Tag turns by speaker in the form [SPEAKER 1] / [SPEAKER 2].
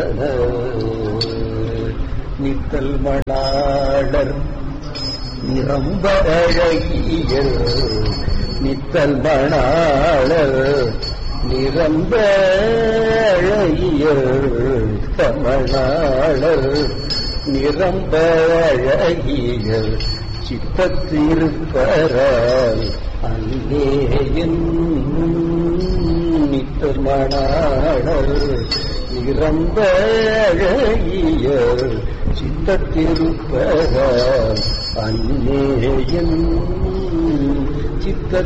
[SPEAKER 1] மண நித்தல் மணாளர் நிரம்ப அழகிய நித்தல் மணாளர் நிரம்ப அழகிய தமிழாளர் நிரம்ப அழகிய சித்தத்திருப்பரால் அல்லேயன் நித்தல் மணாளர் நிரம்ப அழகிய சித்தத்திருப்பரால் அன்னேயன் சித்த